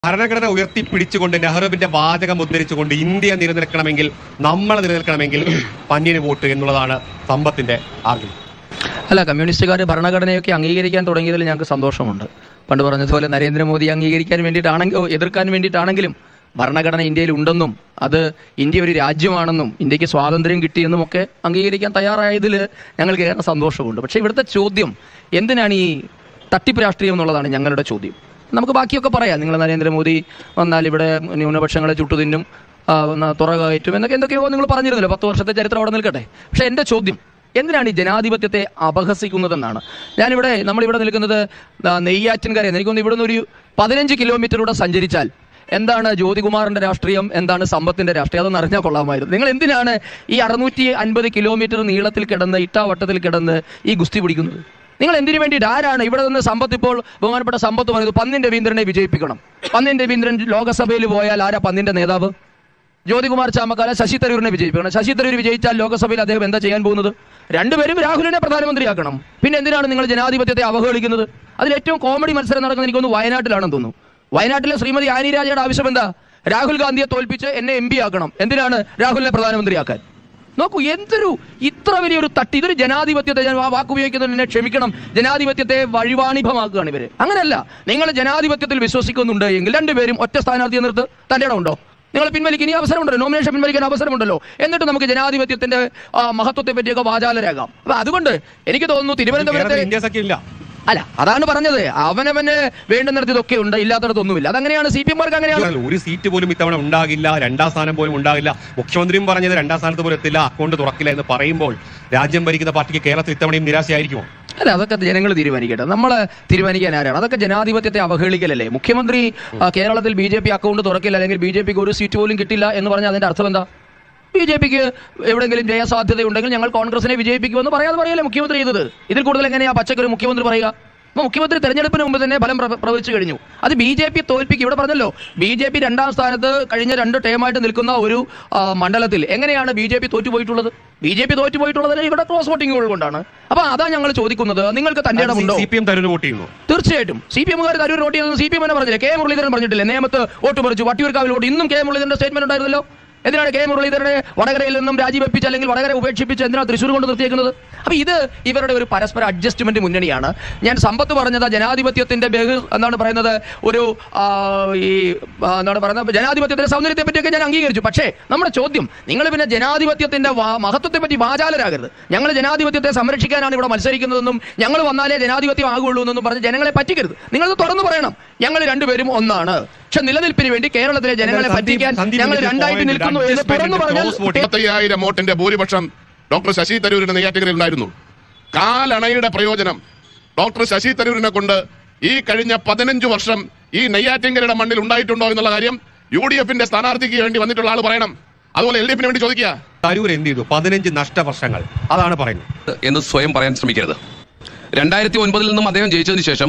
ഭരണഘടന ഉയർത്തിപ്പിടിച്ചുകൊണ്ട് നെഹ്റുവിന്റെ വാചകം ഉദ്ധരിച്ചുകൊണ്ട് ഇന്ത്യ നിലനിൽക്കണമെങ്കിൽ നമ്മൾ നിലനിൽക്കണമെങ്കിൽ പന്യന് വോട്ട് എന്നുള്ളതാണ് സമ്പത്തിന്റെ ആഗ്രഹം അല്ല കമ്മ്യൂണിസ്റ്റുകാർ ഭരണഘടനയൊക്കെ അംഗീകരിക്കാൻ തുടങ്ങിയതിൽ ഞങ്ങൾക്ക് സന്തോഷമുണ്ട് പണ്ട് പറഞ്ഞതുപോലെ നരേന്ദ്രമോദി അംഗീകരിക്കാൻ വേണ്ടിയിട്ടാണെങ്കിൽ ഓ, എതിർക്കാൻ വേണ്ടിയിട്ടാണെങ്കിലും ഭരണഘടന ഇന്ത്യയിൽ ഉണ്ടെന്നും അത് ഇന്ത്യ ഒരു രാജ്യമാണെന്നും ഇന്ത്യക്ക് സ്വാതന്ത്ര്യം കിട്ടിയെന്നും ഒക്കെ അംഗീകരിക്കാൻ തയ്യാറായതിൽ ഞങ്ങൾക്ക് ഏറെ സന്തോഷമുണ്ട് പക്ഷേ ഇവിടുത്തെ ചോദ്യം എന്തിനാണ് ഈ തട്ടിപ്പ് രാഷ്ട്രീയം എന്നുള്ളതാണ് ഞങ്ങളുടെ ചോദ്യം നമുക്ക് ബാക്കിയൊക്കെ പറയാം നിങ്ങൾ നരേന്ദ്രമോദി വന്നാൽ ഇവിടെ ന്യൂനപക്ഷങ്ങളെ ചുട്ടുതിന്നും ആ, ന- തുറ കയറ്റും എന്നൊക്കെ എന്തൊക്കെയോ നിങ്ങൾ പറഞ്ഞിരുന്നല്ലോ പത്ത് വർഷത്തെ ചരിത്രം അവിടെ നിൽക്കട്ടെ പക്ഷേ എൻ്റെ ചോദ്യം എന്തിനാണ് ഈ ജനാധിപത്യത്തെ അപഹസിക്കുന്നതെന്നാണ് ഞാനിവിടെ നമ്മളിവിടെ നിൽക്കുന്നത് ആ, നെയ്യാറ്റിൻകരയിൽ എനിക്കൊന്ന് ഇവിടെ നിന്ന് ഒരു പതിനഞ്ച് കിലോമീറ്ററൂടെ സഞ്ചരിച്ചാൽ എന്താണ് ജ്യോതികുമാറിന്റെ രാഷ്ട്രീയം എന്താണ് സമ്പത്തിന്റെ രാഷ്ട്രീയം അതൊന്ന് അറിഞ്ഞാൽ കൊള്ളാമായിരുന്നു നിങ്ങൾ എന്തിനാണ് ഈ അറുന്നൂറ്റി അൻപത് കിലോമീറ്റർ നീളത്തിൽ കിടന്ന് ഇട്ടാവട്ടത്തിൽ കിടന്ന് ഈ ഗുസ്തി പിടിക്കുന്നത് നിങ്ങൾ എന്തിനു വേണ്ടിയിട്ട് ആരാണ് ഇവിടെ നിന്ന് സമ്പത്ത് ഇപ്പോൾ ബഹുമാനപ്പെട്ട സമ്പത്ത് പറയുന്നത് പന്നിൻ രവീന്ദ്രനെ വിജയിപ്പിക്കണം പന്നിൻ രവീന്ദ്രൻ ലോകസഭയിൽ പോയാൽ ആരാ പന്നിന്റെ നേതാവ് ജ്യോതികുമാർ ചാമക്കാല ശശി തരൂരിനെ വിജയിപ്പിക്കണം ശശി തരൂർ വിജയിച്ചാൽ ലോകസഭയിൽ അദ്ദേഹം എന്താ ചെയ്യാൻ പോകുന്നത് രണ്ടുപേരും രാഹുലിനെ പ്രധാനമന്ത്രിയാക്കണം പിന്നെ എന്തിനാണ് നിങ്ങൾ ജനാധിപത്യത്തെ അവഹേളിക്കുന്നത് അതിൽ ഏറ്റവും കോമഡി മത്സരം നടക്കുന്നത് എനിക്കൊന്ന് വയനാട്ടിലാണെന്ന് തോന്നുന്നു വയനാട്ടിലെ ശ്രീമതി ആനി രാജയുടെ ആവശ്യം എന്താ രാഹുൽ ഗാന്ധിയെ തോൽപ്പിച്ച് എന്നെ എം പി ആക്കണം എന്തിനാണ് രാഹുലിനെ പ്രധാനമന്ത്രിയാക്കാൻ നോക്കൂ എന്തൊരു ഇത്ര വലിയൊരു തട്ടി ഇതൊരു ജനാധിപത്യത്തെ ഞാൻ ആ വാക്ക് ഉപയോഗിക്കുന്നതിനെ ക്ഷമിക്കണം ജനാധിപത്യത്തെ വഴിവാണിഭമാക്കുകയാണ് ഇവര് അങ്ങനെയല്ല നിങ്ങൾ ജനാധിപത്യത്തിൽ വിശ്വസിക്കുന്നുണ്ട് എങ്കിൽ രണ്ടുപേരും ഒറ്റ സ്ഥാനാർത്ഥിയെ നിർത്ത് തന്റെ ഇടം ഉണ്ടോ നിങ്ങൾ പിൻവലിക്കാൻ ഈ അവസരമുണ്ടല്ലോ നോമിനേഷൻ പിൻവലിക്കാൻ അവസരമുണ്ടല്ലോ എന്നിട്ട് നമുക്ക് ജനാധിപത്യത്തിന്റെ ആ, മഹത്വത്തെ പറ്റിയൊക്കെ വാചാലരാകാം അപ്പൊ അതുകൊണ്ട് എനിക്ക് തോന്നുന്നു തിരുവനന്തപുരത്തെ കേരളത്തിൽ ഇന്ത്യ സഖ്യം ഇല്ല അല്ല അതാണ് പറഞ്ഞത് അവനവന് വേണ്ടുന്നിടത്തൊക്കെ ഉണ്ട് ഇല്ലാത്തടത്തൊന്നുമില്ല അതങ്ങനെയാണ് സി പി എമാർക്ക് അങ്ങനെയാണ് ഒരു സീറ്റ് പോലും ഇത്തവണ ഉണ്ടാകില്ല രണ്ടാം സ്ഥാനം പോലും ഉണ്ടാകില്ല മുഖ്യമന്ത്രിയും പറഞ്ഞത് രണ്ടാം സ്ഥാനത്ത് പോലും എത്തില്ല അക്കൗണ്ട് തുറക്കില്ല എന്ന് പറയുമ്പോൾ രാജ്യം ഭരിക്കുന്ന പാർട്ടിക്ക് കേരളത്തിൽ ഇത്തവണയും നിരാശയായിരിക്കുമോ അല്ല അതൊക്കെ ജനങ്ങൾ തീരുമാനിക്കട്ടെ നമ്മൾ തീരുമാനിക്കാൻ ആരാണ് അതൊക്കെ ജനാധിപത്യത്തെ അവഹേളിക്കലല്ലേ മുഖ്യമന്ത്രി ആ, കേരളത്തിൽ ബി ജെ പി അക്കൗണ്ട് തുറക്കില്ല അല്ലെങ്കിൽ ബി ജെ പിക്ക് ഒരു സീറ്റ് പോലും കിട്ടില്ല എന്ന് പറഞ്ഞാൽ അതിന്റെ അർത്ഥം എന്താ ബി ജെ പിക്ക് എവിടെയെങ്കിലും ജയസാധ്യത ഉണ്ടെങ്കിൽ ഞങ്ങൾ കോൺഗ്രസിനെ വിജയിപ്പിക്കുമെന്ന് പറയാതെ പറയല്ലേ മുഖ്യമന്ത്രി ചെയ്തത് ഇതിൽ കൂടുതൽ എങ്ങനെയാ പച്ചക്കൊരു മുഖ്യമന്ത്രി പറയുക അപ്പൊ മുഖ്യമന്ത്രി തെരഞ്ഞെടുപ്പിന് മുമ്പ് തന്നെ ഫലം പ്രവ- പ്രവചിച്ചു കഴിഞ്ഞു അത് ബി ജെ പി തോൽപ്പിക്കും ഇവിടെ പറഞ്ഞല്ലോ ബി ജെ പി രണ്ടാം സ്ഥാനത്ത് കഴിഞ്ഞ രണ്ട് ടേമായിട്ട് നിൽക്കുന്ന ഒരു ആ, മണ്ഡലത്തിൽ എങ്ങനെയാണ് ബി ജെ പി തോറ്റുപോയിട്ടുള്ളത് ബി ജെ പി തോറ്റുപോയിട്ടുള്ളത് ഇവിടെ ക്രോസ് വോട്ടിംഗ് കൊണ്ടാണ് അപ്പൊ അതാ ഞങ്ങൾ ചോദിക്കുന്നത് നിങ്ങൾക്ക് തന്റെ ഇടമുണ്ടോ C P M Tharoor vote ചെയ്യുന്നു തീർച്ചയായിട്ടും സി പി എമ്മുകാർ തരൂർ വോട്ട് ചെയ്യുന്നത് സി പി എം തന്നെ പറഞ്ഞില്ലേ കെ മുരളീധരൻ പറഞ്ഞിട്ടില്ലേ നേമത്ത് വോട്ട് പറിച്ചു വട്ടിയൂർക്കാവിൽ വോട്ട് ഇന്നും കെ മുരളീധരന്റെ സ്റ്റേറ്റ്മെന്റ് ഉണ്ടായിരുന്നല്ലോ എന്തിനാണ് കെ മുരളീധരനെ വടകരയിൽ നിന്നും രാജിവെപ്പിച്ച് അല്ലെങ്കിൽ വടകര ഉപേക്ഷിപ്പിച്ച് എന്തിനാണ് തൃശ്ശൂർ കൊണ്ട് നിർത്തിയേക്കുന്നത് അപ്പൊ ഇത് ഇവരുടെ ഒരു പരസ്പര അഡ്ജസ്റ്റ്മെന്റ് മുന്നണിയാണ് ഞാൻ സമ്പത്ത് പറഞ്ഞത് ജനാധിപത്യത്തിന്റെ ബഹു എന്താണ് പറയുന്നത് ഒരു ആ, ഈ ആ, എന്താണ് പറയുന്നത് ജനാധിപത്യത്തിന്റെ സൗന്ദര്യത്തെ പറ്റിയൊക്കെ ഞാൻ അംഗീകരിച്ചു പക്ഷേ നമ്മുടെ ചോദ്യം നിങ്ങൾ പിന്നെ ജനാധിപത്യത്തിന്റെ വാ- മഹത്വത്തെ പറ്റി വാചാലരാകരുത് ഞങ്ങൾ ജനാധിപത്യത്തെ സംരക്ഷിക്കാനാണ് ഇവിടെ മത്സരിക്കുന്നതെന്നും ഞങ്ങൾ വന്നാലേ ജനാധിപത്യം ആകുള്ളൂ എന്നൊന്നും പറഞ്ഞ് ജനങ്ങളെ പറ്റിക്കരുത് നിങ്ങളത് തുറന്നു പറയണം ഞങ്ങൾ രണ്ടുപേരും ഒന്നാണ് പക്ഷെ നിലനിൽപ്പിന് വേണ്ടി കേരളത്തിലെ ജനങ്ങളെ സന്ദീപ്- പറ്റിക്കാൻ സന്ദീപ് ഞങ്ങൾ ഇതിന്റെ രണ്ടായിട്ട് point നിൽക്കുന്നു എന്ന് adjustment തുറന്നു പറഞ്ഞാൽ cross voting. ഇരുപത്തയ്യായിരം വോട്ടിന്റെ ഭൂരിപക്ഷം ഡോക്ടർ ശശി തരൂരിന്റെ നെയ്യാറ്റിക്കരയിൽ ഉണ്ടായിരുന്നു കാലണയുടെ പ്രയോജനം ഡോക്ടർ ശശി തരൂരിനെ കൊണ്ട് ഈ കഴിഞ്ഞ പതിനഞ്ചു വർഷം ഈ നെയ്യാറ്റിങ്കരയുടെ മണ്ണിൽ ഉണ്ടായിട്ടുണ്ടോ എന്നുള്ള കാര്യം യു ഡി എഫിന്റെ സ്ഥാനാർത്ഥിക്ക് വേണ്ടി വന്നിട്ടുള്ള ആൾ പറയണം അതുപോലെ എൽ ഡി എഫിന് വേണ്ടി ചോദിക്കുക തരൂർ എന്ത് ചെയ്തു പതിനഞ്ച് നഷ്ടവർഷങ്ങൾ അതാണ് പറയുന്നത് എന്ന് സ്വയം പറയാൻ ശ്രമിക്കരുത് രണ്ടായിരത്തി ഒൻപതിൽ നിന്നും അദ്ദേഹം ജയിച്ചതിന് ശേഷം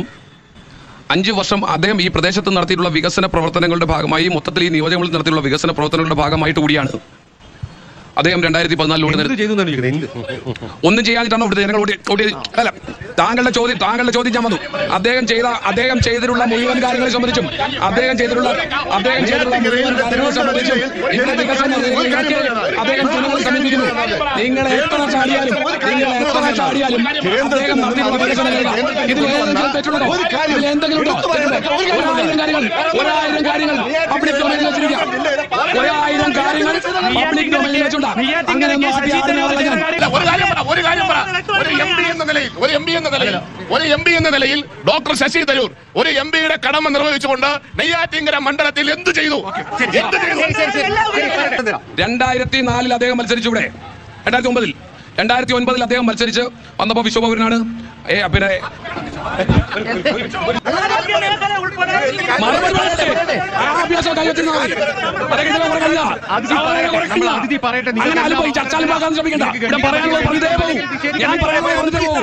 അഞ്ച് വർഷം അദ്ദേഹം ഈ പ്രദേശത്ത് നടത്തിയിട്ടുള്ള വികസന പ്രവർത്തനങ്ങളുടെ ഭാഗമായി മൊത്തത്തിൽ ഈ നിയോജകങ്ങളിൽ നടത്തിയിട്ടുള്ള വികസന പ്രവർത്തനങ്ങളുടെ ഭാഗമായിട്ട് കൂടിയാണ് അദ്ദേഹം രണ്ടായിരത്തി പതിനാലിലൂടെ എന്ത് ചെയ്തു എന്നാണ് ചോദിക്കുന്നത് എന്ത് ഒന്നും ചെയ്യാതിട്ടാണ് ഇവിടുത്തെ ജനങ്ങൾ ഓടി ഓടി അല്ല താങ്കളുടെ ചോദ്യം താങ്കളുടെ ചോദ്യം ഞാൻ വന്നു അദ്ദേഹം ചെയ്ത അദ്ദേഹം ചെയ്തിട്ടുള്ള മുഴുവൻ കാര്യങ്ങളെ സംബന്ധിച്ചും അദ്ദേഹം ചെയ്തിട്ടുള്ള അദ്ദേഹം ചെയ്തിട്ടുള്ള മുഴുവൻ കാര്യങ്ങളെ സംബന്ധിച്ചും ഇവിടെ വികസന രേഖയ്ക്ക് അദ്ദേഹം ജനങ്ങളെ സമീപിക്കുന്നു നിങ്ങൾ എത്ര ചാടിയാലും നിങ്ങൾ എത്ര ചാടിയാലും അദ്ദേഹം നടത്തിയിട്ടുള്ള വികസന രേഖ ഇതിൽ ഏതെങ്കിലും തെറ്റുണ്ടോ ഇതിൽ എന്തെങ്കിലും ഉണ്ടോ ഒരായിരം കാര്യങ്ങൾ ഒരായിരം കാര്യങ്ങൾ പബ്ലിക് ഡൊമൈനിൽ വെച്ചിരിക്കാം ഒരായിരം കാര്യങ്ങൾ പബ്ലിക് ഡൊമൈനിൽ വെച്ചിട്ടുണ്ട് അങ്ങനെയൊന്നും ആദ്യം ആദ്യം ഞാൻ അല്ല, ഒരു കാര്യം പറ ഒരു കാര്യം പറ ഒരു എം പി എന്ന നിലയിൽ ഒരു എം പി എന്ന നിലയിൽ ഒരു എം പി എന്ന നിലയിൽ ഡോക്ടർ ശശി തരൂർ ഒരു എം പിയുടെ കടമ നിർവഹിച്ചുകൊണ്ട് നെയ്യാറ്റിങ്കര മണ്ഡലത്തിൽ എന്ത് ചെയ്തു എന്ത് ചെയ്തു രണ്ടായിരത്തി നാലിൽ അദ്ദേഹം മത്സരിച്ചു ഇവിടെ രണ്ടായിരത്തി ഒമ്പതിൽ രണ്ടായിരത്തി ഒൻപതിൽ അദ്ദേഹം മത്സരിച്ച് വന്നപ്പോ വിശ്വപൗരനാണ് ഏ, പിന്നെ മറുപടി പറയട്ടെ. ആ അഭ്യാസം കൈവച്ചിരുന്നാ മതി. അതൊക്കെ ഇതിനെ പറയില്ല. ഇപ്പോഴേ കുറയ്ക്കില്ല. നമ്മൾ അതിഥി പറയട്ടെ. നിങ്ങൾ അങ്ങനെ ആരും പോയി ചർച്ചാലും പോകാൻ ശ്രമിക്കണ്ട ഇവിടെ പറയാനുള്ളത് പറഞ്ഞിട്ടേ പോകൂ ഞാൻ പറയാനുള്ളത് പറഞ്ഞിട്ടേ പോകൂ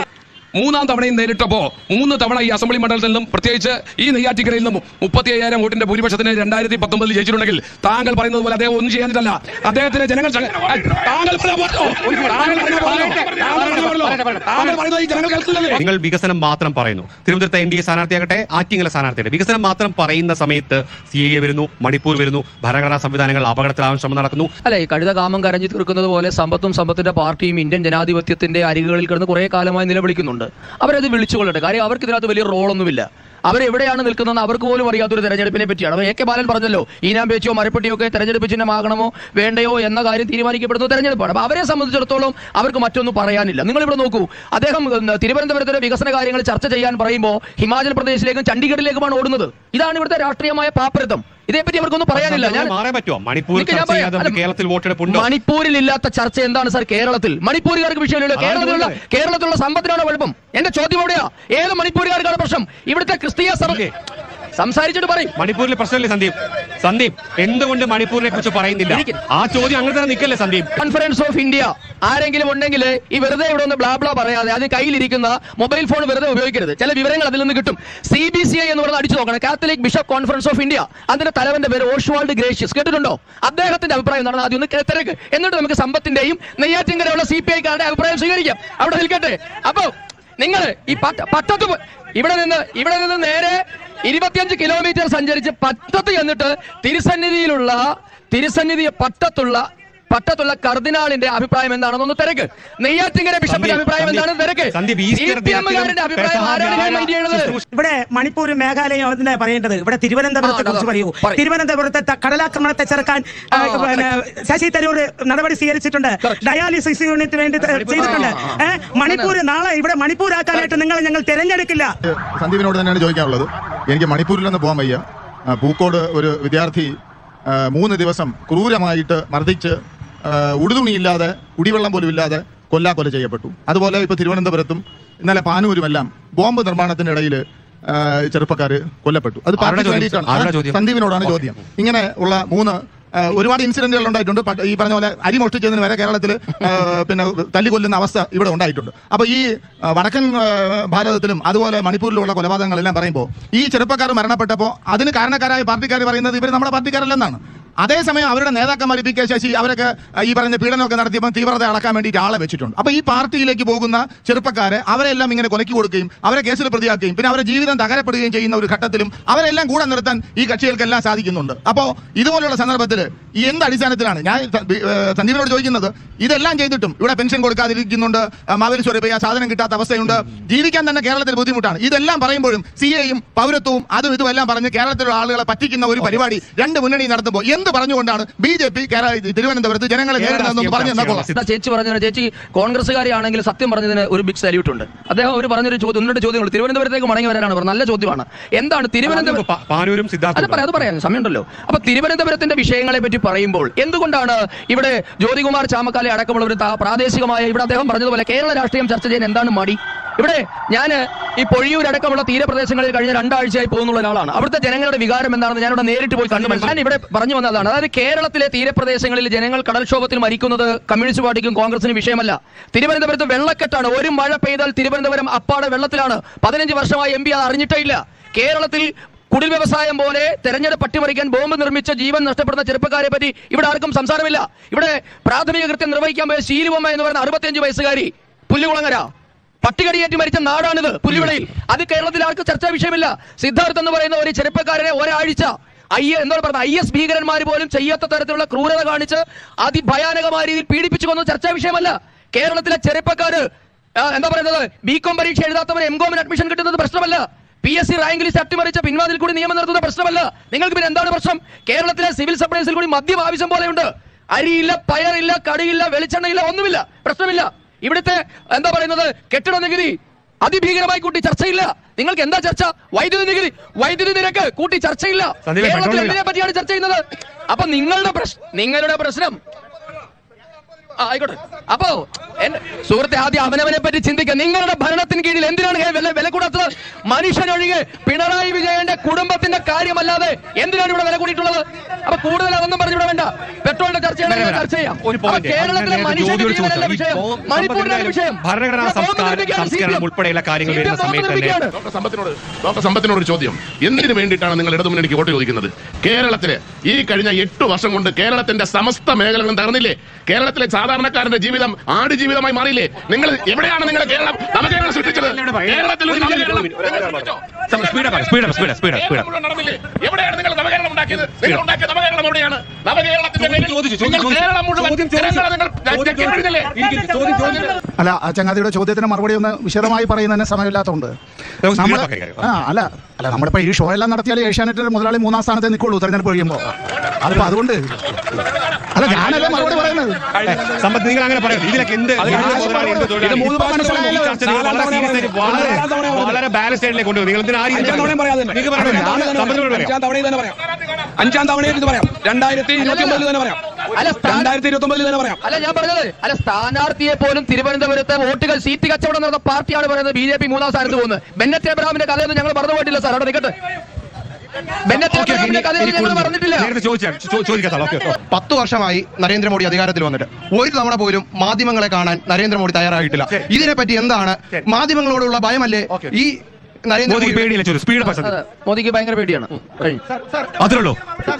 മൂന്നാം തവണയും നേരിട്ടപ്പോ മൂന്ന് തവണ ഈ അസംബ്ലി മണ്ഡലത്തിൽ നിന്നും പ്രത്യേകിച്ച് ഈ നെയ്യാറ്റിക്കരയിൽ നിന്നും മുപ്പത്തി അയ്യായിരം വോട്ടിന്റെ ഭൂരിപക്ഷത്തിന് രണ്ടായിരത്തി പത്തൊമ്പതിൽ ജയിച്ചിട്ടുണ്ടെങ്കിൽ താങ്കൾ പറയുന്നത് പോലെ അദ്ദേഹം ഒന്നും ചെയ്യാനിട്ടല്ല അദ്ദേഹത്തിന് ജനങ്ങൾ ചങ്ങ- ആ, താങ്കൾ പറഞ്ഞ പോരല്ലോ. താങ്കൾ പറഞ്ഞ പോരല്ലോ. താങ്കൾ പറഞ്ഞ പോരല്ലോ. താങ്കൾ പറയുന്നത് ഈ ജനങ്ങൾ കേൾക്കില്ലല്ലേ നിങ്ങൾ വികസനം മാത്രം പറയുന്നു തിരുവനന്തപുരത്തെ എൻ ഡി എ സ്ഥാനാർത്ഥിയാകട്ടെ ആറ്റിങ്ങല സ്ഥാനാർത്ഥിയാകട്ടെ വികസനം മാത്രം പറയുന്ന സമയത്ത് സി എ വരുന്നു മണിപ്പൂർ വരുന്നു ഭരണഘടനാ സംവിധാനങ്ങൾ അപകടത്തിലാവാൻ ശ്രമം നടക്കുന്നു അല്ലെ കഴുത കാമം കരഞ്ഞു തീർക്കുന്നത് പോലെ സമ്പത്തും സമ്പത്തിന്റെ പാർട്ടിയും ഇന്ത്യൻ ജനാധിപത്യത്തിന്റെ അരികുകളിൽ കിടന്ന് കുറെ കാലമായി നിലവിളിക്കുന്നുണ്ട് അവരത് വിളിച്ചുകൊള്ളട്ടെ കാര്യം അവർക്ക് ഇതിനകത്ത് വലിയ റോളൊന്നുമില്ല അവരെവിടെയാണ് നിൽക്കുന്നതെന്ന് അവർക്ക് പോലും അറിയാത്തൊരു തെരഞ്ഞെടുപ്പിനെ പറ്റിയാണ് അപ്പോൾ എ കെ ബാലൻ പറഞ്ഞല്ലോ ഈനാം പേച്ചോ മരപ്പെട്ടിയോ ഒക്കെ തെരഞ്ഞെടുപ്പ് ചിഹ്നമാകണമോ വേണ്ടയോ എന്ന കാര്യം തീരുമാനിക്കപ്പെടുന്ന തെരഞ്ഞെടുപ്പാണ് അപ്പോൾ അവരെ സംബന്ധിച്ചിടത്തോളം അവർക്ക് മറ്റൊന്നും പറയാനില്ല നിങ്ങൾ ഇവിടെ നോക്കൂ അദ്ദേഹം ഉം, തിരുവനന്തപുരത്തിന്റെ വികസന കാര്യങ്ങൾ ചർച്ച ചെയ്യാൻ പറയുമ്പോൾ ഹിമാചൽ പ്രദേശിലേക്കും ചണ്ഡീഗഡിലേക്കുമാണ് ഓടുന്നത് ഇതാണ് ഇവിടുത്തെ രാഷ്ട്രീയമായ പാപ്പരത്വം ഇതേപ്പറ്റി അവർക്കൊന്നും പറയാനില്ല ഞാൻ മാറാൻ പറ്റുമോ മണിപ്പൂർ നിക്ക് ഞാൻ ചർച്ച ചെയ്യാതെ പറയാം. നമുക്ക് കേരളത്തിൽ വോട്ടെടുപ്പുണ്ടോ മണിപ്പൂരിൽ ഇല്ലാത്ത ചർച്ച എന്താണ് സാർ കേരളത്തിൽ മണിപ്പൂരുകാർക്ക് വിഷയമില്ലല്ലോ അതാണ് കേരളത്തിലുള്ള ചോദിച്ചത്. കേരളത്തിലുള്ള സമ്പത്തിനാണ് കുഴപ്പം എന്റെ ചോദ്യം എവിടെയാ ഏത് മണിപ്പൂരുകാർക്കാണ് പ്രശ്നം ഇവിടുത്തെ ക്രിസ്തീയ സഭ സംസാരിച്ചിട്ട് പറയും മണിപ്പൂരിലെ പ്രശ്നമില്ലേ സന്ദീപ് സന്ദീപ് എന്തുകൊണ്ട് മണിപ്പൂരിനെ കുറിച്ച് പറയുന്നില്ല എനിക്ക് ആ ചോദ്യം അങ്ങനെ തന്നെ നിൽക്കല്ലേ സന്ദീപ് കോൺഫറൻസ് ഓഫ് ഇന്ത്യ ആരെങ്കിലും ഉണ്ടെങ്കിൽ ഈ വെറുതെ ഇവിടെ ഒന്ന് ബ്ലാ ബ്ലാ പറയാതെ അതിന് കയ്യിലിരിക്കുന്ന മൊബൈൽ ഫോൺ വെറുതെ ഉപയോഗിക്കരുത് ചില വിവരങ്ങൾ അതിൽ നിന്ന് കിട്ടും സി ബി സി ഐ എന്ന് പറഞ്ഞ് അടിച്ചു നോക്കണം Catholic bishop conference of India അതിന്റെ തലവന്റെ പേര് ഓഷ്വാൾഡ് ഗ്രേഷ്യസ് കേട്ടിട്ടുണ്ടോ അദ്ദേഹത്തിന്റെ അഭിപ്രായം എന്താണ് ആദ്യം ഒന്ന് തിരക്ക് എന്നിട്ട് നമുക്ക് സമ്പത്തിന്റെയും നെയ്യാറ്റിൻകരയുള്ള സി പി ഐക്കാരുടെ അഭിപ്രായം സ്വീകരിക്കാം അവിടെ നിൽക്കട്ടെ അപ്പൊ നിങ്ങൾ ഈ പട്ട പട്ടത്ത് പോ- ഇവിടെ നിന്ന് ഇവിടെ നിന്ന് നേരെ ഇരുപത്തിയഞ്ച് കിലോമീറ്റർ സഞ്ചരിച്ച് പട്ടത്ത് ചെന്നിട്ട് തിരുസന്നിധിയിലുള്ള തിരുസന്നിധി പട്ടത്തുള്ള പട്ടത്തുള്ള കർദിനാളിന്റെ അഭിപ്രായം എന്താണെന്നൊന്ന് തിരക്ക് നെയ്യാറ്റിങ്കര ബിഷപ്പിന്റെ സന്ദീപ്, അഭിപ്രായം സന്ദീപ്, എന്താണ് തിരക്ക് സന്ദീപ്, ഈസ്റ്റർ കാരന്റെ അഭിപ്രായം ദിനത്തിലും ആരാണ് ഞാൻ മൈൻഡ് ചെയ്യണത് ശുശ്രൂഷ- ഇവിടെ മണിപ്പൂർ മേഘാലയം അതിനെ പറയേണ്ടത് ഇവിടെ തിരുവനന്തപുരത്തെ ആ, കുറിച്ച് അതാ, പറയൂ പറയൂ. തിരുവനന്തപുരത്തെ ത- കടലാക്രമണത്തെ ചെറുക്കാൻ ആ, ആ, പിന്നെ ശശി തരൂർ നടപടി സ്വീകരിച്ചിട്ടുണ്ട് Correct. ഡയാലിസിസ് യൂണിറ്റ് വേണ്ടി ത- മണിപ്പൂർ- ചെയ്തിട്ടുണ്ട് ആ, ആ, ആ. ഏ, മണിപ്പൂർ നാളെ ഇവിടെ മണിപ്പൂരാക്കാനായിട്ട് നിങ്ങൾ ഞങ്ങൾ തിരഞ്ഞെടുക്കില്ല സന്ദീപിനോട് തന്നെയാണ് ചോദിക്കാനുള്ളത് എനിക്ക് മണിപ്പൂരിലൊന്ന് പോകാൻ വയ്യ ആ, പൂക്കോട് ഒരു വിദ്യാർത്ഥി ആ, മൂന്ന് ദിവസം ക്രൂരമായിട്ട് മർദ്ദിച്ച് ആ, ഉടുതുണിയില്ലാതെ കുടിവെള്ളം പോലും ഇല്ലാതെ കൊല്ലാക്കൊല ചെയ്യപ്പെട്ടു അതുപോലെ ഇപ്പൊ തിരുവനന്തപുരത്തും ഇന്നലെ പാനൂരുമെല്ലാം ബോംബ് നിർമ്മാണത്തിനിടയിൽ ചെറുപ്പക്കാർ കൊല്ലപ്പെട്ടു അത് ആരുടെ പാർട്ടിക്ക് ചോദ്യം? വേണ്ടിയിട്ടാണ് ആരുടെ ചോദ്യം? സന്ദീപിനോടാണ് ചോദ്യം ഇങ്ങനെ ഉള്ള മൂന്ന് ആ, ഒരുപാട് ഇൻസിഡന്റുകൾ ഉണ്ടായിട്ടുണ്ട് പട്ട് ഈ പറഞ്ഞ പോലെ അരി മോഷ്ടിച്ചതിന് വരെ കേരളത്തിൽ പിന്നെ തല്ലിക്കൊല്ലുന്ന അവസ്ഥ ഇവിടെ ഉണ്ടായിട്ടുണ്ട് അപ്പൊ ഈ ആ, വടക്കൻ ആ, ഭാരതത്തിലും അതുപോലെ മണിപ്പൂരിലുള്ള കൊലപാതകങ്ങളെല്ലാം പറയുമ്പോൾ ഈ ചെറുപ്പക്കാർ മരണപ്പെട്ടപ്പോൾ അതിന് കാരണക്കാരായ പാർട്ടിക്കാർ പറയുന്നത് ഇവർ നമ്മുടെ പാർട്ടിക്കാരല്ലെന്നാണ് അതേസമയം അവരുടെ നേതാക്കന്മാർ പി കെ ശശി അവരൊക്കെ ആ, ഈ പറഞ്ഞ പീഡനമൊക്കെ നടത്തിയപ്പോൾ തീവ്രത അളക്കാൻ വേണ്ടിയിട്ട് ആളെ വെച്ചിട്ടുണ്ട് അപ്പൊ ഈ പാർട്ടിയിലേക്ക് പോകുന്ന ചെറുപ്പക്കാരെ അവരെല്ലാം ഇങ്ങനെ കൊലക്കി കൊടുക്കുകയും അവരെ കേസിൽ പ്രതിയാക്കുകയും പിന്നെ അവരുടെ ജീവിതം തകരപ്പെടുകയും ചെയ്യുന്ന ഒരു ഘട്ടത്തിലും അവരെല്ലാം കൂടെ നിർത്താൻ ഈ കക്ഷികൾക്കെല്ലാം സാധിക്കുന്നുണ്ട് അപ്പോ ഇതുപോലുള്ള സന്ദർഭത്തിൽ ഈ എന്ത് അടിസ്ഥാനത്തിലാണ് ഞാൻ സ- ബി- ഏഹ് സന്ദീപിനോട് ചോദിക്കുന്നത് ഇതെല്ലാം ചെയ്തിട്ടും ഇവിടെ പെൻഷൻ കൊടുക്കാതിരിക്കുന്നുണ്ട് ആ, മാവേലി സ്വരൂപ ആ സാധനം കിട്ടാത്ത അവസ്ഥയുണ്ട് ജീവിക്കാൻ തന്നെ കേരളത്തിൽ ബുദ്ധിമുട്ടാണ് ഇതെല്ലാം പറയുമ്പോഴും സി എയും പൗരത്വവും അതും ഇതും എല്ലാം പറഞ്ഞ് കേരളത്തിലുള്ള ആളുകളെ പറ്റിക്കുന്ന ഒരു പരിപാടി രണ്ട് മുന്നണി നടത്തുമ്പോൾ എന്ത് പറഞ്ഞുകൊണ്ടാണ് ബി ജെ പി തിരുവനന്തപുരത്ത് ജനങ്ങളെ നേരിടുന്നതെന്ന് പറഞ്ഞു തന്നാൽ കൊള്ളാം എന്താ ചേച്ചി പറഞ്ഞതിന് ചേച്ചി കോൺഗ്രസ്സുകാരിയാണെങ്കിൽ സത്യം പറഞ്ഞതിന് ഒരു ബിഗ് സല്യൂട്ട് ഉണ്ട് അദ്ദേഹം അവർ പറഞ്ഞൊരു ചോദ്യം ഒന്നിട്ട് ചോദ്യങ്ങൾ തിരുവനന്തപുരത്തേക്ക് മടങ്ങി വരാനാണ് പറഞ്ഞത് നല്ല ചോദ്യമാണ് എന്താണ് തിരുവനന്തപുരം പാ- പാനൂരും അത് സിദ്ധാർത്ഥ പറയാം അത് പറയാം സമയമുണ്ടല്ലോ അപ്പൊ തിരുവനന്തപുരത്തിന്റെ വിഷയങ്ങളെ പറ്റി പറയുമ്പോൾ എന്തുകൊണ്ടാണ് ഇവിടെ ജ്യോതികുമാർ ചാമക്കാലെ അടക്കമുള്ളവർ താ- പ്രാദേശികമായ ഇവിടെ അദ്ദേഹം പറഞ്ഞതുപോലെ കേരള രാഷ്ട്രീയം ചർച്ച ചെയ്യാൻ എന്താണ് മടി ഇവിടെ ഞാൻ ഈ പൊഴിയൂർ അടക്കമുള്ള തീരപ്രദേശങ്ങളിൽ കഴിഞ്ഞ രണ്ടാഴ്ചയായി പോകുന്ന ഒരാളാണ് അവിടുത്തെ ജനങ്ങളുടെ വികാരം എന്താണെന്ന് ഞാനിവിടെ നേരിട്ട് പോയി കണ്ടു മനസ്സിലാക്കി. ഞാൻ ഇവിടെ പറഞ്ഞു വന്നതാണ് അതായത് കേരളത്തിലെ തീരപ്രദേശങ്ങളിൽ ജനങ്ങൾ കടൽക്ഷോഭത്തിൽ മരിക്കുന്നത് കമ്മ്യൂണിസ്റ്റ് പാർട്ടിക്കും കോൺഗ്രസിനും വിഷയമല്ല തിരുവനന്തപുരത്ത് വെള്ളക്കെട്ടാണ് ഒരു മഴ പെയ്താൽ തിരുവനന്തപുരം അപ്പാടെ വെള്ളത്തിലാണ് പതിനഞ്ച് വർഷമായി എം പി അത് അറിഞ്ഞിട്ടേ ഇല്ല കേരളത്തിൽ കുടിൽ വ്യവസായം പോലെ തെരഞ്ഞെടുപ്പ് അട്ടിമറിക്കാൻ ബോംബ് നിർമ്മിച്ച ജീവൻ നഷ്ടപ്പെടുന്ന ചെറുപ്പക്കാരെ പറ്റി ഇവിടെ ആർക്കും സംസാരമില്ല ഇവിടെ പ്രാഥമിക കൃത്യം നിർവഹിക്കാൻ പോയ ശീലുവമ്മ എന്ന് പറയുന്ന അറുപത്തിയഞ്ച് വയസ്സുകാരി പുല്ലുകുളങ്ങര പട്ടികടിയേറ്റ് മരിച്ച നാടാണിത് പുല്ലുവിളയിൽ അത് കേരളത്തിൽ ആർക്കും ചർച്ചാ വിഷയമില്ല സിദ്ധാർത്ഥ് എന്ന് പറയുന്ന ഒരു ചെറുപ്പക്കാരനെ ഒരാഴ്ച ഐ എന്താണ് പറയുന്നത് ഐ എസ് ഭീകരന്മാർ പോലും ചെയ്യാത്ത തരത്തിലുള്ള ക്രൂരത കാണിച്ച് അതിഭയാനകമായ രീതിയിൽ പീഡിപ്പിച്ചു കൊന്ന ചർച്ചാ വിഷയമല്ല കേരളത്തിലെ ചെറുപ്പക്കാര് ആ, എന്താ പറയുന്നത് ബികോം പരീക്ഷ എഴുതാത്തവർ എം കോമിന് അഡ്മിഷൻ കിട്ടുന്നത് പ്രശ്നമല്ല P S C rank list അട്ടിമറിച്ച പിൻവാതിൽ കൂടി നിയമം നിർത്തുന്ന പ്രശ്നമല്ല നിങ്ങൾക്ക് പിന്നെ എന്താണ് പ്രശ്നം കേരളത്തിലെ സിവിൽ സപ്ലൈസിൽ കൂടി മദ്യം ആവശ്യം പോലെയുണ്ട് അരിയില്ല പയറില്ല കടിയില്ല വെളിച്ചെണ്ണയില്ല ഒന്നുമില്ല പ്രശ്നമില്ല ഇവിടുത്തെ എന്താ പറയുന്നത് കെട്ടിട നികുതി അതിഭീകരമായി കൂട്ടി ചർച്ചയില്ല നിങ്ങൾക്ക് എന്താ ചർച്ച വൈദ്യുതി നികുതി വൈദ്യുതി നിരക്ക് കൂട്ടി ചർച്ചയില്ല സന്ദീപ്, കേരളത്തിൽ control ഇതിനെ പറ്റിയാണ് ചർച്ച ചെയ്യുന്നത് അപ്പൊ നിങ്ങളുടെ പ്രശ്നം നിങ്ങളുടെ പ്രശ്നം ആ, ആയിക്കോട്ടെ അപ്പോ എന്റെ സുഹൃത്തെ ആദ്യം അവനവനെ പറ്റി ചിന്തിക്കുക നിങ്ങളുടെ ഭരണത്തിന് കീഴിൽ എന്തിനാണ് ഹേ വില വില കൂടാത്തത് മനുഷ്യനൊഴികെ പിണറായി വിജയന്റെ കുടുംബത്തിന്റെ കാര്യമല്ലാതെ എന്തിനാണ് ഇവിടെ വില കൂടിയിട്ടുള്ളത് അപ്പൊ കൂടുതൽ അതൊന്നും പറഞ്ഞു വേണ്ട പെട്രോളിന്റെ ചർച്ച വരാം, ചെയ്യണമെങ്കിൽ വരാം. ചർച്ച ചെയ്യാം ഒരു അപ്പൊ point. കേരളത്തിലെ ഞാൻ മനുഷ്യന്റെ ജ്യോതിയോട് ജീവനല്ല ചോദിച്ചു. വിഷയം ഈ മണിപ്പൂരിലാണ് വിഷയം ഭരണഘടനാ ഇവിടെ സംസ്കാരം ബോംബ് സംസ്കരണം നിർമ്മിക്കുകയാണ് ഉൾപ്പെടെയുള്ള കാര്യങ്ങൾ CPM വരുന്ന ബോംബ് സമയത്ത് തന്നെ നിർമ്മിക്കുകയാണ്. ഡോക്ടർ സമ്പത്തിനോട് ഡോക്ടർ സമ്പത്തിനോട് ഒരു ചോദ്യം എന്തിനു വേണ്ടിയിട്ടാണ് നിങ്ങൾ ഇടതുമുന്നണിക്ക് വോട്ട് ചോദിക്കുന്നത് കേരളത്തിലെ ഈ കഴിഞ്ഞ എട്ട് വർഷം കൊണ്ട് കേരളത്തിന്റെ സമസ്ത മേഖലകളും തകർന്നില്ലേ കേരളത്തിലെ സാധാരണക്കാരന്റെ ജീവിതം ആട് ജീവിതമായി മാറിയില്ലേ നിങ്ങൾ എവിടെയാണ് നിങ്ങൾ കേരളം നവകേരളം സൃഷ്ടിച്ചത് കേരളത്തിൽ ഒരു നവകേരളം നിങ്ങൾ സൃഷ്ടിച്ചോ? Speed speed speed speed Keralam മുഴുവൻ നടന്നില്ലേ? എവിടെയാണ് നിങ്ങൾ നവകേരളം ഉണ്ടാക്കിയത് നിങ്ങൾ ഉണ്ടാക്കിയ നവകേരളം എവിടെയാണ് നവകേരളത്തിന്റെ ചോദിച്ചു, പേരിൽ ചോദിച്ചു, നിങ്ങൾ ചോദിച്ചു. കേരളം മുഴുവൻ ചോദ്യം ചോദിച്ചു. ജനങ്ങളെ നിങ്ങൾ ചോദ്യം ചോദിച്ചു. ഞെക്കിപ്പിടിച്ചില്ലേ? ചോദ്യം ചോദിച്ചു. അല്ല ആ ചങ്ങാതിയുടെ ചോദ്യത്തിന് മറുപടി ഒന്ന് വിശദമായി പറയുന്നതിന് സമയമില്ലാത്തതുകൊണ്ട് നമുക്ക് നമ്മള് സ്പീഡ് ആക്കാം. ആ അല്ല അല്ല നമ്മളിപ്പോ ഈ ഷോ എല്ലാം നടത്തിയാൽ ഏഷ്യാനെറ്റിന്റെ മുതലാളി മൂന്നാം സ്ഥാനത്തെ നിൽക്കുള്ളൂ തെരഞ്ഞെടുപ്പ് കഴിയുമ്പോ അതിപ്പോ അതുകൊണ്ട് അല്ല ഞാനല്ലേ മറുപടി പറയുന്നത് സമ്പത്ത് നിങ്ങൾ അങ്ങനെ പറയരുത് ഇതിലൊക്കെ എന്ത് അത് എന്ത് കഴിഞ്ഞ മുതലാളി, എന്ത് തൊഴിലാളി? ഇത് മൂന്ന് ഇപ്പൊ മനസ്സിലായല്ലോ. ഈ ചർച്ച നിങ്ങൾ വളരെ നാലാം serious ആയിട്ട് വളരെ നാലാം തവണ പറഞ്ഞത്. വളരെ ബാലൻസ് ആയിട്ടില്ലേ കൊണ്ടുപോകും നിങ്ങൾ എന്തിനാ ആ രീതിയിൽ അഞ്ചാം തവണയും പറയാതെ തന്നെ. നിങ്ങൾക്ക് പറയാം അഞ്ചാം തവണയും തന്നെ സമ്പത്തിനോട് പറയാം. പറയാം അഞ്ചാം തവണയും തന്നെ പറയാം അഞ്ചാം തവണയും ഇത് പറയാം രണ്ടായിരത്തി ഇരുപത്തി ഒമ്പതിൽ തന്നെ പറയാം അല്ല, സ്ഥാന- രണ്ടായിരത്തി ഇരുപത്തി ഒമ്പതിൽ തന്നെ പറയാം അല്ല ഞാൻ പറഞ്ഞത് അല്ല സ്ഥാനാർത്ഥിയെ പോലും തിരുവനന്തപുരത്തെ വോട്ടുകൾ സീറ്റ് കച്ചവടം നടന്ന പാർട്ടിയാണ് പറയുന്നത് ബി ജെ പി മൂന്നാം സ്ഥാനത്ത് പോകുന്നത് ബെന്നറ്റ് എബ്രഹാമിന്റെ കഥയൊന്നും ഞങ്ങൾ മറന്നു പോയിട്ടില്ല സാർ അവിടെ നിൽക്കട്ടെ ബെന്നറ്റ് ഓക്കേ, ഓക്കേ, എബ്രഹാമിന്റെ ഇനി- കഥയൊന്നും ഇനി ഞങ്ങൾ കൂടുതൽ. പറഞ്ഞിട്ടില്ല നേരത്തെ ചോദിച്ചാൽ ചോ- ചോദിക്കാം ഓക്കെ പത്ത് വർഷമായി നരേന്ദ്രമോദി അധികാരത്തിൽ വന്നിട്ട് ഒരു തവണ പോലും മാധ്യമങ്ങളെ കാണാൻ നരേന്ദ്രമോദി തയ്യാറായിട്ടില്ല ഇതിനെപ്പറ്റി എന്താണ് മാധ്യമങ്ങളോടുള്ള ഭയമല്ലേ ഈ മോദിക്ക് നരേന്ദ്രമോദി പേടിയില്ല ചോദിച്ചു സ്പീഡ് അതെ, മോദിക്ക് ഭയങ്കര പേടിയാണ് കഴിഞ്ഞു. അത്രേ ഉള്ളൂ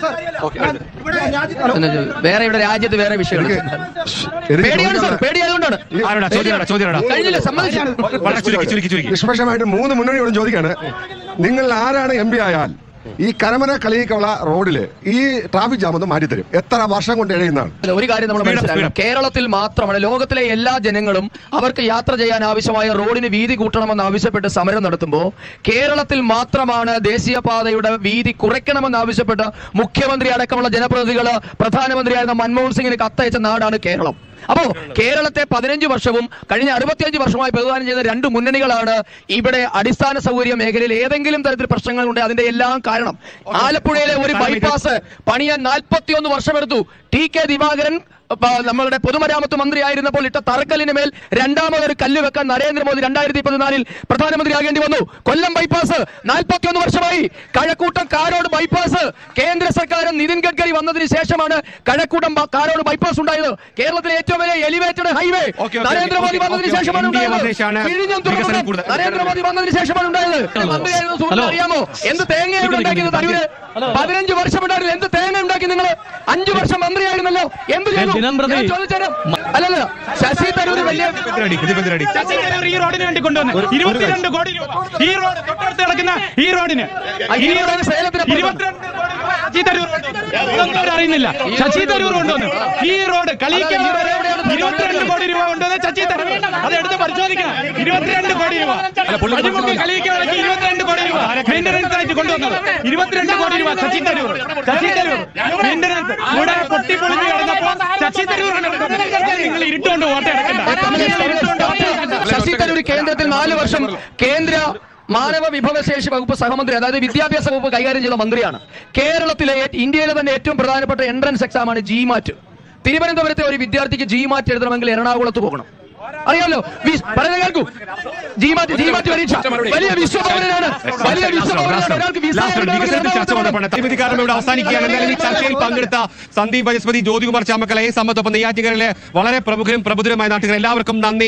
പിന്നെ ഇത് വേറെ ഇവിടെ രാജ്യത്ത് വേറെ വിഷയങ്ങൾ പേടിയാണ് സാർ പേടിയായതുകൊണ്ടാണ് ആരോടാ ചോദ്യം ആരോടാ, ചോദ്യം ആരോടാ? കഴിഞ്ഞില്ല സമ്മതിച്ചു വളരെ ചുരുക്കി ചുരുക്കി ചുരുക്കി നിഷ്പക്ഷമായിട്ട് മൂന്ന് മുന്നണിയോടും ചോദിക്കാണ് നിങ്ങൾ ആരാണ് എം പി ആയാൽ ഈ കരമന കളിയിക്കുള്ള റോഡില് ഈ ട്രാഫിക് ജാം ഒന്ന് മാറ്റിത്തരും എത്ര വർഷം കൊണ്ട് എഴുതുന്നതാണ് അല്ല, ഒരു കാര്യം നമ്മൾ Speed up, മനസ്സിലാക്കണം speed up. കേരളത്തിൽ മാത്രമല്ല ലോകത്തിലെ എല്ലാ ജനങ്ങളും അവർക്ക് യാത്ര ചെയ്യാൻ ആവശ്യമായ റോഡിന് വീതി കൂട്ടണമെന്ന് ആവശ്യപ്പെട്ട് സമരം നടത്തുമ്പോൾ കേരളത്തിൽ മാത്രമാണ് ദേശീയപാതയുടെ വീതി കുറയ്ക്കണമെന്ന് ആവശ്യപ്പെട്ട് മുഖ്യമന്ത്രി അടക്കമുള്ള ജനപ്രതിനിധികൾ പ്രധാനമന്ത്രിയായിരുന്ന മൻമോഹൻ സിംഗിന് കത്തയച്ച നാടാണ് കേരളം അപ്പോ കേരളത്തെ പതിനഞ്ച് വർഷവും കഴിഞ്ഞ അറുപത്തിയഞ്ച് വർഷമായി പ്രതിദാനം ചെയ്ത രണ്ട് മുന്നണികളാണ് ഇവിടെ അടിസ്ഥാന സൗകര്യ മേഖലയിൽ ഏതെങ്കിലും തരത്തിൽ പ്രശ്നങ്ങളുണ്ട് അതിന്റെ എല്ലാം കാരണം ആലപ്പുഴയിലെ ഒരു ബൈപ്പാസ് പണിയാൻ നാൽപ്പത്തിയൊന്ന് വർഷമെടുത്തു ടി കെ ദിവാകരൻ പ- നമ്മളുടെ പൊതുമരാമത്ത് മന്ത്രിയായിരുന്നപ്പോൾ ഇട്ട തറക്കല്ലിന് മേൽ രണ്ടാമതൊരു കല്ല് വെക്കാൻ നരേന്ദ്രമോദി രണ്ടായിരത്തി പതിനാലിൽ പ്രധാനമന്ത്രിയാകേണ്ടി വന്നു കൊല്ലം ബൈപ്പാസ് നാൽപ്പത്തിയൊന്ന് വർഷമായി കഴക്കൂട്ടം കാരോട് ബൈപ്പാസ് കേന്ദ്ര സർക്കാരും നിതിൻ ഗഡ്കരി വന്നതിന് ശേഷമാണ് കഴക്കൂട്ടം ബ- കാരോട് ബൈപ്പാസ് ഉണ്ടായത് കേരളത്തിലെ ഏറ്റവും വലിയ elevated highway okay, okay, Narendra Modi okay, വന്നതിന് ഓക്കേ, ശേഷമാണ് ഇന്ത്യ ഉണ്ടായത് വന്നതിന് വിഴിഞ്ഞം വികസനം തുറമുഖം കൂടുതൽ. നരേന്ദ്രമോദി വന്നതിന് ശേഷമാണ് ഉണ്ടായത് മന്ത്രിയായിരുന്ന സുഹൃത്ത് അറിയാമോ എന്ത് തേങ്ങ ഇവിടെ ഉണ്ടാക്കിയത് തരൂര് പതിനഞ്ച് വർഷം ഉണ്ടായിരുന്നു എന്ത് തേങ്ങ ഉണ്ടാക്കി നിങ്ങൾ അഞ്ചു വർഷം മന്ത്രിയായിരുന്നല്ലോ എന്ത് ചെയ്തു ഞാൻ ചോദിച്ചുതരാം. അല്ലല്ല ശശി തരൂര് വലിയ ഇതിനെന്തിനടി? ഇതിനെന്തിനടി? ശശി തരൂർ ഈ റോഡിന് വേണ്ടി കൊണ്ടുവന്നു ഇരുപത്തിരണ്ട് കോടി രൂപ ഈ റോഡ് തൊട്ടടുത്ത് കിടക്കുന്ന ഈ റോഡിന് ഈ റോഡ് സേലത്തിന് അപ്പുറത്താണ്. ഇരുപത്തിരണ്ട് കോടി രൂപ ശശി തരൂർ കൊണ്ടുവന്നു. ഇതൊന്നും അവർ അറിയുന്നില്ല ശശി തരൂർ കൊണ്ടുവന്നു ഈ റോഡ് കളിക്ക് അല്ല, ഈ റോഡ് എവിടെയാണ് ഇരുപത്തിരണ്ട് കോടി രൂപ കൊണ്ടുവന്ന് ശശി തരൂർ അത് എടുത്ത് പരിശോധിക്കണം ഇരുപത്തിരണ്ട് കോടി രൂപ അടിമുക്ക് കളിക്ക് വിളക്ക് ഇരുപത്തിരണ്ട് കോടി രൂപ മെയിന്റനൻസ് ആയിട്ട് കൊണ്ടുവന്നത് ഇരുപത്തിരണ്ട് കോടി രൂപ ശശി തരൂർ ശശി തരൂർ മെയിന്റനൻസ് ഇവിടെ പൊട്ടിപ്പൊളിഞ്ഞ് കിടന്നപ്പോ ശശി തരൂർ നിങ്ങൾ ഇരുട്ടുകൊണ്ട് വോട്ട് എടുക്കണ്ട ശശി തരൂർ കേന്ദ്രത്തിൽ നാല് വർഷം കേന്ദ്ര മാനവ വിഭവശേഷി വകുപ്പ് സഹമന്ത്രി അതായത് വിദ്യാഭ്യാസ വകുപ്പ് കൈകാര്യം ചെയ്ത മന്ത്രിയാണ് കേരളത്തിലെ ഏ- ഇന്ത്യയിലെ തന്നെ ഏറ്റവും പ്രധാനപ്പെട്ട എൻട്രൻസ് എക്സാമാണ് ജി മാറ്റ് തിരുവനന്തപുരത്തെ ഒരു വിദ്യാർത്ഥിക്ക് ജി മാറ്റ് എഴുതണമെങ്കിൽ എറണാകുളത്ത് പോകണം അറിയാമല്ലോ വി- പറയുന്നത് കേൾക്കൂ ജി മാറ്റ് ജി മാറ്റ് പരീക്ഷ വലിയ വിശ്വപൗരനാണ് വലിയ വിശ്വപൗരനാണ് ഒരാൾക്ക് വിസ ലാസ്റ്റ് എടുക്കണമെങ്കിൽ വികസനത്തിൽ ചർച്ച എറണാകുളത്ത് വന്നപ്പോൾ അഴിമതിക്കാരൻ ഇവിടെ അവസാനിക്കുകയാണ് എന്തായാലും ഈ ചർച്ചയിൽ പങ്കെടുത്ത സന്ദീപ് വജസ്പതി ജ്യോതികുമാർ ചാമക്കല എ സമ്മത്തൊപ്പം നെയ്യാറ്റിക്കരയിലെ വളരെ പ്രമുഖരും പ്രബുദ്ധരുമായ നാട്ടുകാർ എല്ലാവർക്കും നന്ദി